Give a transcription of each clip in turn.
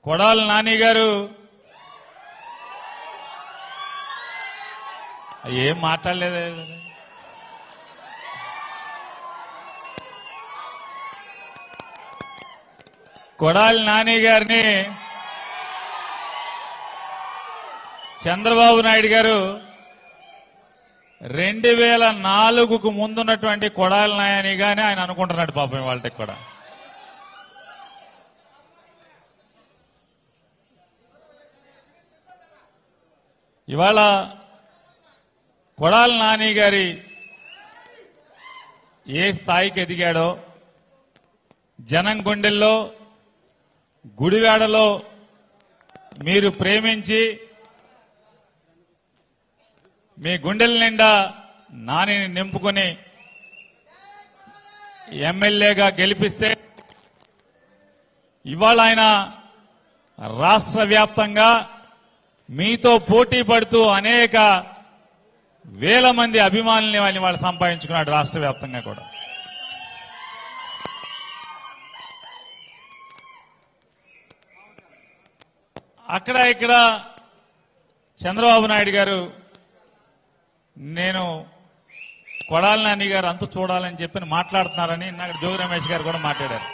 కొడాల నాని గారు ఏం మాట్లాడలేదు కొడాలి నాని గారిని చంద్రబాబు నాయుడు గారు రెండు వేల నాలుగుకు ముందున్నటువంటి కొడాలి నాయని గాని ఆయన అనుకుంటున్నాడు పాపం వాళ్ళకి కూడా ఇవాళ కొడాలి నాని గారి ఏ స్థాయికి ఎదిగాడో జనం గుండెల్లో గుడివాడలో మీరు ప్రేమించి మీ గుండెల నిండా నానిని నింపుకొని ఎమ్మెల్యేగా గెలిపిస్తే ఇవాళ ఆయన రాష్ట్ర వ్యాప్తంగా మీతో పోటీ పడుతూ అనేక వేల మంది అభిమానుల్ని వాళ్ళని వాళ్ళు సంపాదించుకున్నాడు రాష్ట్ర వ్యాప్తంగా కూడా అక్కడ ఇక్కడ చంద్రబాబు నాయుడు గారు నేను కొడాల నాని గారు అంత చూడాలని చెప్పి మాట్లాడుతున్నారని నాకు జోగి రమేష్ గారు కూడా మాట్లాడారు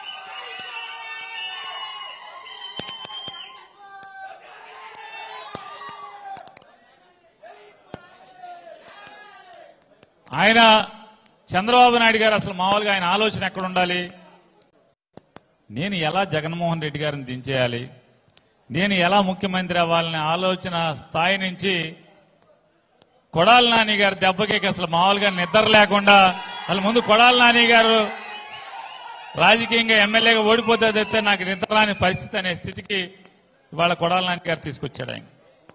ఆయన చంద్రబాబు నాయుడు గారు అసలు మామూలుగా ఆయన ఆలోచన ఎక్కడ ఉండాలి నేను ఎలా జగన్మోహన్ రెడ్డి గారిని దించేయాలి నేను ఎలా ముఖ్యమంత్రి అవ్వాలనే ఆలోచన స్థాయి నుంచి కొడాల నాని గారి దెబ్బకి అసలు మామూలుగా నిద్ర లేకుండా అసలు ముందు కొడాల నాని గారు రాజకీయంగా ఎమ్మెల్యేగా ఓడిపోతే తెస్తే నాకు నిద్ర రాని పరిస్థితి అనే స్థితికి ఇవాళ కొడాల నాని గారు తీసుకొచ్చాడు ఆయన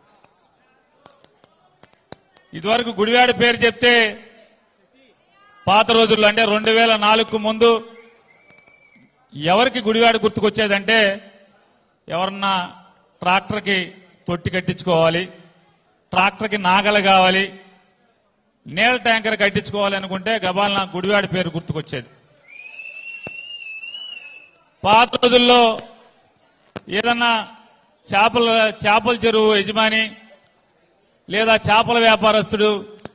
ఇదివరకు గుడివాడ పేరు చెప్తే పాత రోజుల్లో అంటే రెండు వేల నాలుగుకు ముందు ఎవరికి గుడివాడ గుర్తుకొచ్చేదంటే ఎవరన్నా ట్రాక్టర్కి తొట్టి కట్టించుకోవాలి ట్రాక్టర్కి నాగలు కావాలి నీళ్ళ ట్యాంకర్ కట్టించుకోవాలి అనుకుంటే గబాల్ గుడివాడ పేరు గుర్తుకొచ్చేది పాత రోజుల్లో ఏదన్నా చేపల చేపల చెరువు యజమాని లేదా చేపల వ్యాపారస్తుడు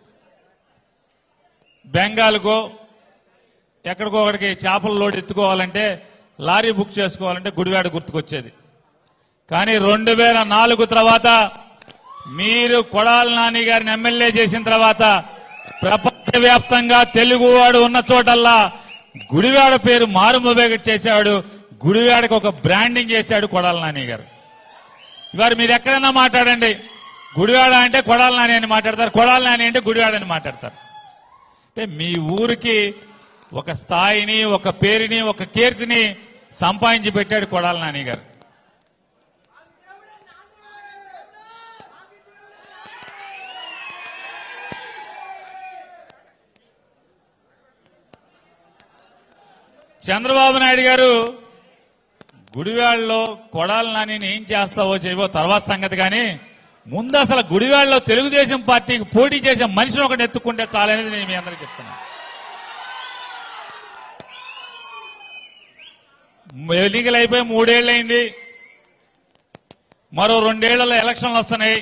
బెంగాల్కో ఎక్కడికో ఒకడికి చేపల లోడ్ ఎత్తుకోవాలంటే లారీ బుక్ చేసుకోవాలంటే గుడివాడ గుర్తుకొచ్చేది కానీ రెండు వేల నాలుగు తర్వాత మీరు కొడాల నాని గారిని ఎమ్మెల్యే చేసిన తర్వాత ప్రపంచవ్యాప్తంగా తెలుగువాడు ఉన్న చోటల్లా గుడివాడ పేరు మారుమోబేగ చేశాడు గుడివాడకు ఒక బ్రాండింగ్ చేశాడు కొడాల నాని గారు ఇవారు మీరు ఎక్కడైనా మాట్లాడండి గుడివాడ అంటే కొడాల నాని అని మాట్లాడతారు కొడాల నాని అంటే గుడివాడ అని మాట్లాడతారు అంటే మీ ఊరికి ఒక స్థాయిని ఒక పేరుని ఒక కీర్తిని సంపాదించి పెట్టాడు కొడాల నాని గారు చంద్రబాబు నాయుడు గారు గుడివాడలో కొడాల నాని ఏం చేస్తావో చేయవో తర్వాత సంగతి కానీ ముందు అసలు గుడివాడలో తెలుగుదేశం పార్టీకి పోటీ చేసే మనిషిని ఒకటి ఎత్తుకుంటే చాలనేది నేను మీ అందరికీ చెప్తున్నా ఎన్నికలు అయిపోయి మూడేళ్ళు అయింది మరో రెండేళ్లలో ఎలక్షన్లు వస్తున్నాయి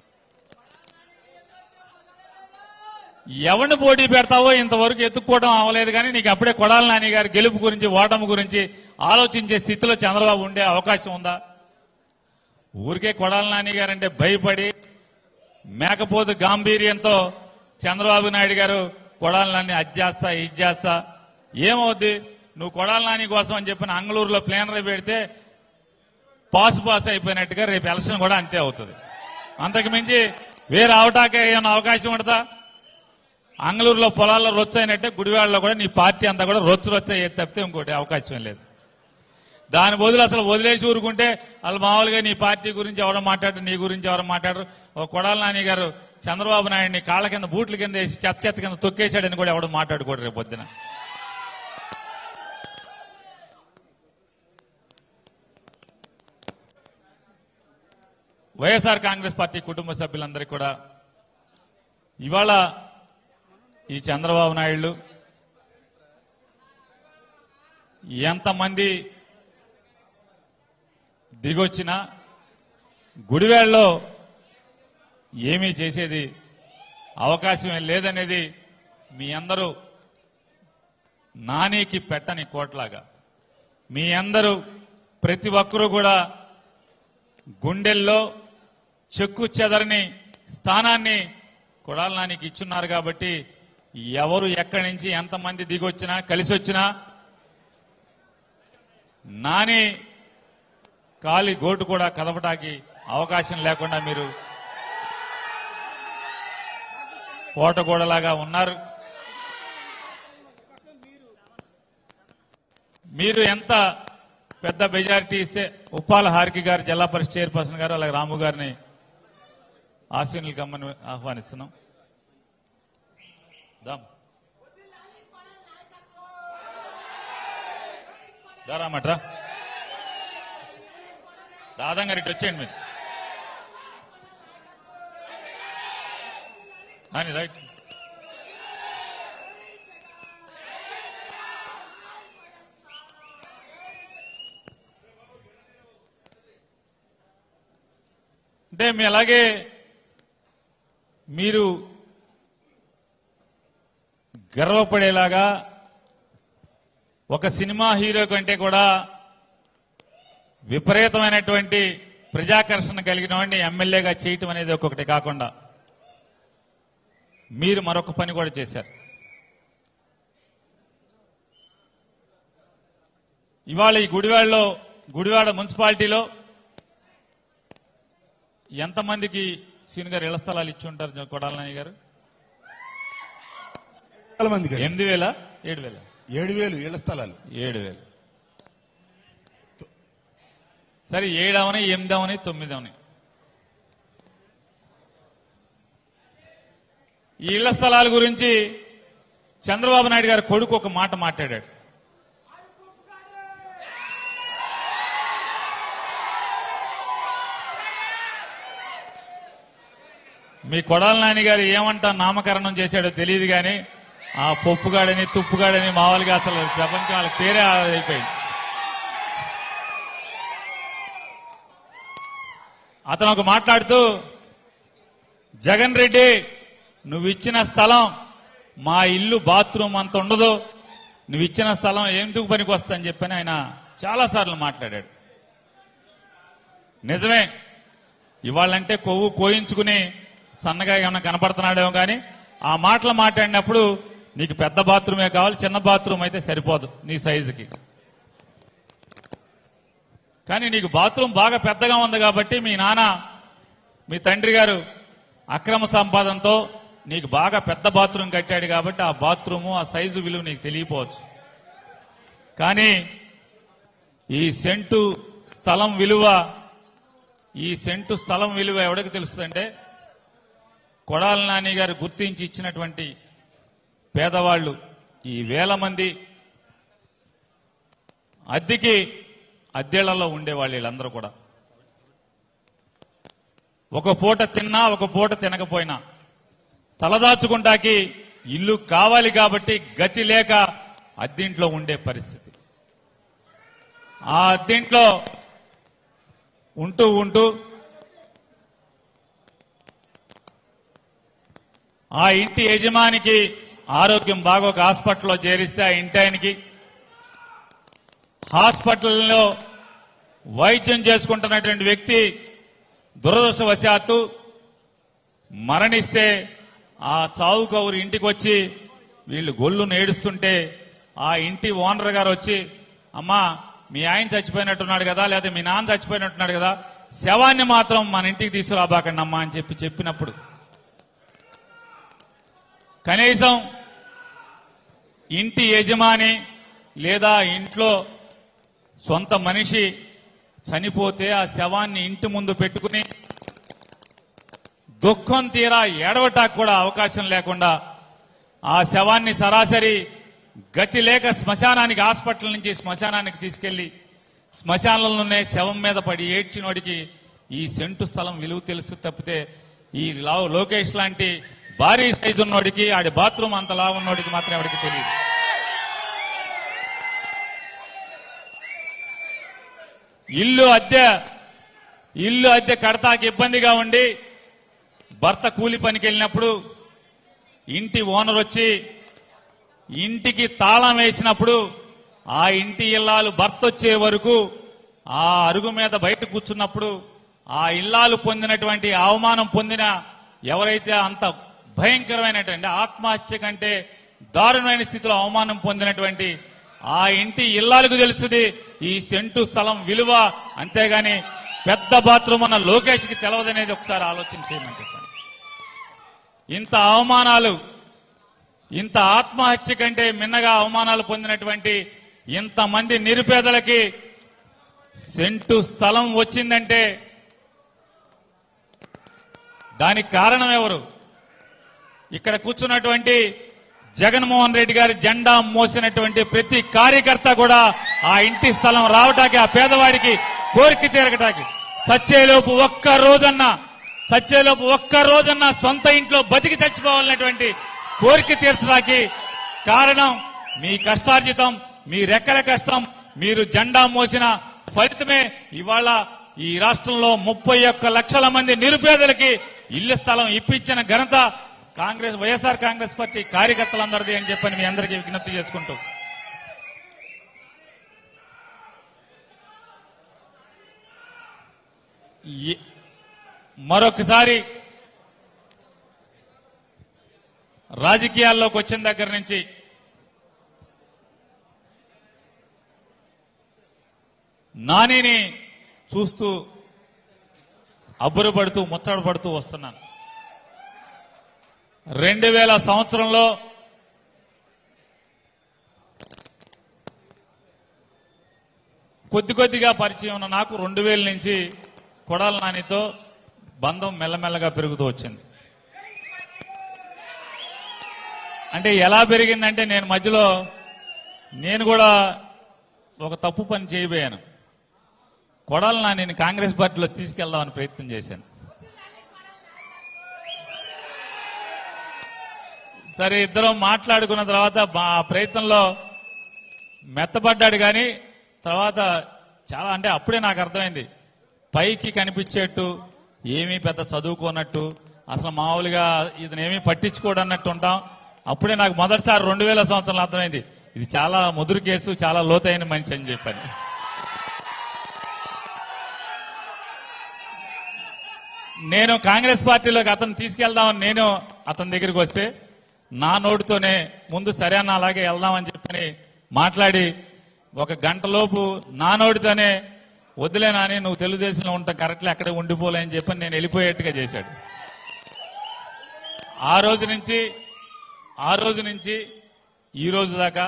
ఎవరిని పోటీ పెడతావో ఇంతవరకు ఎత్తుక్కోవడం అవ్వలేదు కానీ నీకు అప్పుడే కొడాల నాని గారి గెలుపు గురించి ఓటమి గురించి ఆలోచించే స్థితిలో చంద్రబాబు ఉండే అవకాశం ఉందా ఊరికే కొడాల నాని గారు అంటే భయపడి మేకపోతు గాంభీర్యంతో చంద్రబాబు నాయుడు గారు కొడాల నాని అది చేస్తా ఇది చేస్తా ఏమవుద్ది నువ్వు కొడాల నాని కోసం అని చెప్పిన అంగళూరులో ప్లేనరీ పెడితే పాస్ పాస్ అయిపోయినట్టుగా రేపు ఎలక్షన్ కూడా అంతే అవుతుంది అంతకు మించి వేరే అవటాకే ఏమైనా అవకాశం ఉంటుందా అంగళూరులో పొలాల్లో రొచ్చు అయినట్టే గుడివాడలో కూడా నీ పార్టీ అంతా కూడా రొచ్చు రొచ్చు అయ్యేది తప్పితే ఇంకోటి అవకాశం లేదు దాని బదులు అసలు వదిలేసి ఊరుకుంటే వాళ్ళు మామూలుగా నీ పార్టీ గురించి ఎవరో మాట్లాడరు నీ గురించి ఎవరో మాట్లాడరు ఓ కొడాల నాని గారు చంద్రబాబు నాయుడిని కాళ్ళ కింద బూట్ల కింద వేసి చెత్త చెత్త కింద తొక్కేశాడని కూడా ఎవడు మాట్లాడుకోడు రేపు పొద్దున వైఎస్ఆర్ కాంగ్రెస్ పార్టీ కుటుంబ సభ్యులందరికీ కూడా ఇవాళ ఈ చంద్రబాబు నాయుడు ఎంతమంది దిగొచ్చిన గుడివేళ్ళలో ఏమీ చేసేది అవకాశమే లేదనేది మీ అందరూ నానికి పెట్టని కోట్లాగా మీ అందరూ ప్రతి ఒక్కరూ కూడా గుండెల్లో చెక్కు చెదరని స్థానాన్ని కొడాల నానికి ఇచ్చున్నారు కాబట్టి ఎవరు ఎక్కడి నుంచి ఎంతమంది దిగొచ్చినా కలిసి వచ్చినా నాని కాలి గోటు కూడా కదపటానికి అవకాశం లేకుండా మీరు కోటగోడలాగా ఉన్నారు మీరు ఎంత పెద్ద మెజారిటీ ఇస్తే ఉప్పాల హారిక గారు జిల్లా పరిషత్ చైర్పర్సన్ గారు అలాగే రాము గారిని ఆశీనులు కమ్మని ఆహ్వానిస్తున్నాం దాం దారామట్రా దాదంగా ఇటు వచ్చేయండి మీరు అని రైట్ అంటే మీ అలాగే మీరు గర్వపడేలాగా ఒక సినిమా హీరో కంటే కూడా విపరీతమైనటువంటి ప్రజాకర్షణ కలిగిన వాడిని ఎమ్మెల్యేగా చేయటం అనేది ఒక్కొక్కటి కాకుండా మీరు మరొక పని కూడా చేశారు ఇవాళ ఈ గుడివాడలో గుడివాడ మున్సిపాలిటీలో ఎంతమందికి సీని గారు ఇళ్ల స్థలాలు ఇచ్చి ఉంటారు కొడాలని గారు చాలా మందికి ఎనిమిది వేల ఏడు వేల ఏడు వేలు ఇళ్ల స్థలాలు ఏడు వేలు సరే ఏడవని ఎనిమిదవని తొమ్మిదవని ఈ ఇళ్ల స్థలాల గురించి చంద్రబాబు నాయుడు గారి కొడుకు ఒక మాట మాట్లాడాడు మీ కొడాల నాని గారు ఏమంటా నామకరణం చేశాడో తెలియదు కానీ ఆ పప్పుగాడని తుప్పుగాడని మామూలుగా అసలు ప్రపంచం వాళ్ళ పేరే అయిపోయింది అతను ఒక మాట్లాడుతూ జగన్ రెడ్డి నువ్వు ఇచ్చిన స్థలం మా ఇల్లు బాత్రూమ్ అంత ఉండదు నువ్వు ఇచ్చిన స్థలం ఎందుకు పనికి వస్తుందని చెప్పని ఆయన చాలాసార్లు మాట్లాడాడు నిజమే ఇవాళంటే కొవ్వు కోయించుకుని సన్నగా ఏమైనా కనపడుతున్నాడేమో కానీ ఆ మాటలు మాట్లాడినప్పుడు నీకు పెద్ద బాత్రూమే కావాలి చిన్న బాత్రూమ్ అయితే సరిపోదు నీ సైజుకి కానీ నీకు బాత్రూమ్ బాగా పెద్దగా ఉంది కాబట్టి మీ నాన్న మీ తండ్రి గారు అక్రమ సంపాదనతో నీకు బాగా పెద్ద బాత్రూమ్ కట్టాడు కాబట్టి ఆ బాత్రూము ఆ సైజు విలువ నీకు తెలియపోవచ్చు కానీ ఈ సెంటు స్థలం విలువ ఈ సెంటు స్థలం విలువ ఎవడికి తెలుస్తుందంటే కొడాల నాని గారు గుర్తించి ఇచ్చినటువంటి పేదవాళ్ళు ఈ వేల మంది అద్దెకి అద్దెళ్లలో ఉండేవాళ్ళు వీళ్ళందరూ కూడా ఒక పూట తిన్నా ఒక పూట తినకపోయినా తలదాచుకుంటాకి ఇల్లు కావాలి కాబట్టి గతి లేక అద్దింట్లో ఉండే పరిస్థితి ఆ అద్దింట్లో ఉంటూ ఉంటూ ఆ ఇంటి యజమానికి ఆరోగ్యం బాగోక హాస్పిటల్లో చేరిస్తే ఆ ఇంటి ఆయనకి హాస్పిటల్లో వైద్యం చేసుకుంటున్నటువంటి వ్యక్తి దురదృష్టవశాత్తు మరణిస్తే ఆ చావు కౌరు ఇంటికి వచ్చి వీళ్ళు గొల్లు నేడుస్తుంటే ఆ ఇంటి ఓనర్ గారు వచ్చి అమ్మా మీ ఆయన చచ్చిపోయినట్టున్నాడు కదా లేదా మీ నాన్న చచ్చిపోయినట్టున్నాడు కదా శవాన్ని మాత్రం మన ఇంటికి తీసుకురాబాకండి అమ్మా అని చెప్పి చెప్పినప్పుడు కనీసం ఇంటి యజమాని లేదా ఇంట్లో సొంత మనిషి చనిపోతే ఆ శవాన్ని ఇంటి ముందు పెట్టుకుని దుఃఖం తీరా ఏడవటానికి కూడా అవకాశం లేకుండా ఆ శవాన్ని సరాసరి గతి లేక శ్మశానానికి హాస్పిటల్ నుంచి శ్మశానానికి తీసుకెళ్లి శ్మశానంలోనే శవం మీద పడి ఏడ్చినోడికి ఈ సెంటు స్థలం విలువ తెలుసు తప్పితే ఈ లావ్ లోకేష్ లాంటి భారీ సైజు ఉన్నోడికి ఆడి బాత్రూమ్ అంత లావు ఉన్నోడికి మాత్రం ఎవరికి తెలియదు ఇల్లు అద్దె ఇల్లు అద్దె కడతాకి ఇబ్బందిగా ఉండి భర్త కూలి పనికి వెళ్ళినప్పుడు ఇంటి ఓనర్ వచ్చి ఇంటికి తాళం వేసినప్పుడు ఆ ఇంటి ఇల్లాలు భర్త వచ్చే వరకు ఆ అరుగు మీద బయట కూర్చున్నప్పుడు ఆ ఇల్లాలు పొందినటువంటి అవమానం పొందిన ఎవరైతే అంత భయంకరమైనటువంటి ఆత్మహత్య కంటే దారుణమైన స్థితిలో అవమానం పొందినటువంటి ఆ ఇంటి ఇల్లాలకు తెలుస్తుంది ఈ సెంటు స్థలం విలువ అంతేగాని పెద్ద బాత్రూమ్ ఉన్న లోకేష్కి తెలవదనేది ఒకసారి ఆలోచన చేయమని చెప్పండి ఇంత అవమానాలు ఇంత ఆత్మహత్య కంటే మిన్నగా అవమానాలు పొందినటువంటి ఇంతమంది నిరుపేదలకి సెంటు స్థలం వచ్చిందంటే దానికి కారణం ఎవరు ఇక్కడ కూర్చున్నటువంటి జగన్మోహన్ రెడ్డి గారి జెండా మోసినటువంటి ప్రతి కార్యకర్త కూడా ఆ ఇంటి స్థలం రావటానికి ఆ పేదవాడికి కోరిక తీరగటానికి సచ్చేలోపు ఒక్క రోజన్నా సచ్చేలోపు ఒక్క రోజన్నా సొంత ఇంట్లో బతికి చచ్చిపోవాలనేటువంటి కోరిక తీర్చడానికి కారణం మీ కష్టార్జితం మీ రెక్కల కష్టం మీరు జెండా మోసిన ఫలితమే ఇవాళ ఈ రాష్ట్రంలో ముప్పై ఒక్క లక్షల మంది నిరుపేదలకి ఇళ్ల స్థలం ఇప్పించిన ఘనత కాంగ్రెస్ వైఎస్ఆర్ కాంగ్రెస్ పార్టీ కార్యకర్తలందరిది అని చెప్పని మీ అందరికీ విజ్ఞప్తి చేసుకుంటూ ఈ- మరొకసారి రాజకీయాల్లోకి వచ్చిన దగ్గర నుంచి నానిని చూస్తూ అబ్బురపడుతూ ముచ్చటపడుతూ వస్తున్నాను రెండు వేల సంవత్సరంలో కొద్ది కొద్దిగా పరిచయం ఉన్న నాకు రెండు వేల నుంచి కొడాల నానితో బంధం మెల్లమెల్లగా పెరుగుతూ వచ్చింది అంటే ఎలా పెరిగిందంటే నేను మధ్యలో నేను కూడా ఒక తప్పు పని చేయబోయాను కొడాలి నా నేను కాంగ్రెస్ పార్టీలో తీసుకెళ్దామని ప్రయత్నం చేశాను సరే ఇద్దరం మాట్లాడుకున్న తర్వాత మా ప్రయత్నంలో మెత్తపడ్డాడు కానీ తర్వాత చాలా అంటే అప్పుడే నాకు అర్థమైంది పైకి కనిపించేట్టు ఏమీ పెద్ద చదువుకోనట్టు అసలు మామూలుగా ఇతను ఏమీ పట్టించుకోడు అన్నట్టు ఉంటాం అప్పుడే నాకు మొదటిసారి రెండు వేల సంవత్సరంలో అర్థమైంది ఇది చాలా ముదురు కేసు చాలా లోతైన మనిషి అని చెప్పాను నేను కాంగ్రెస్ పార్టీలోకి అతను తీసుకెళ్దామని నేను అతని దగ్గరికి వస్తే నా నోటితోనే ముందు సరే అన్న అలాగే వెళ్దామని చెప్పని మాట్లాడి ఒక గంట లోపు నా నోటితోనే వదిలే నాని నువ్వు తెలుగుదేశంలో ఉంటా కరెక్ట్లీ అక్కడే ఉండిపోలే అని చెప్పని నేను వెళ్ళిపోయేట్టుగా చేశాడు ఆ రోజు నుంచి ఆ రోజు నుంచి ఈ రోజు దాకా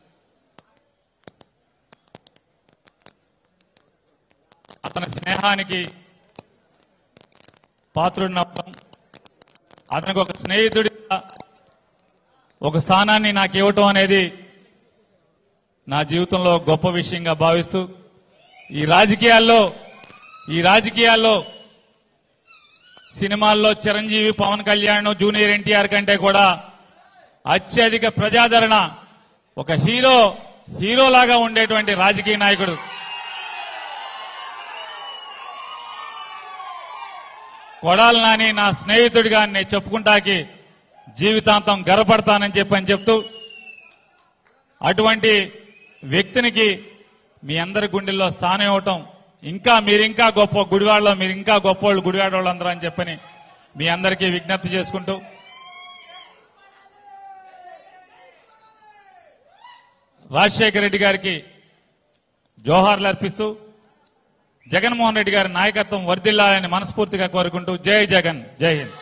అతని స్నేహానికి పాత్రుడినవ్వడం అతనికి ఒక స్నేహితుడిగా ఒక స్థానాన్ని నాకు ఇవ్వటం అనేది నా జీవితంలో గొప్ప విషయంగా భావిస్తూ ఈ రాజకీయాల్లో ఈ రాజకీయాల్లో సినిమాల్లో చిరంజీవి పవన్ కళ్యాణ్ జూనియర్ ఎన్టీఆర్ కంటే కూడా అత్యధిక ప్రజాదరణ ఒక హీరో హీరోలాగా ఉండేటువంటి రాజకీయ నాయకుడు కొడాలి నాని నా స్నేహితుడిగా నేను చెప్పుకుంటాకి జీవితాంతం గర్వపడతానని చెప్పని చెప్తూ అటువంటి వ్యక్తినికి మీ అందరి గుండెల్లో స్థానం ఇవ్వటం ఇంకా మీరు ఇంకా గొప్ప గుడివాడలో మీరు ఇంకా గొప్ప వాళ్ళు గుడివాడ వాళ్ళందరూ అని చెప్పని మీ అందరికీ విజ్ఞప్తి చేసుకుంటూ రాజశేఖర రెడ్డి గారికి జోహార్లు అర్పిస్తూ జగన్మోహన్ రెడ్డి గారి నాయకత్వం వర్ధిల్లాలని మనస్ఫూర్తిగా కోరుకుంటూ జై జగన్ జై హింద్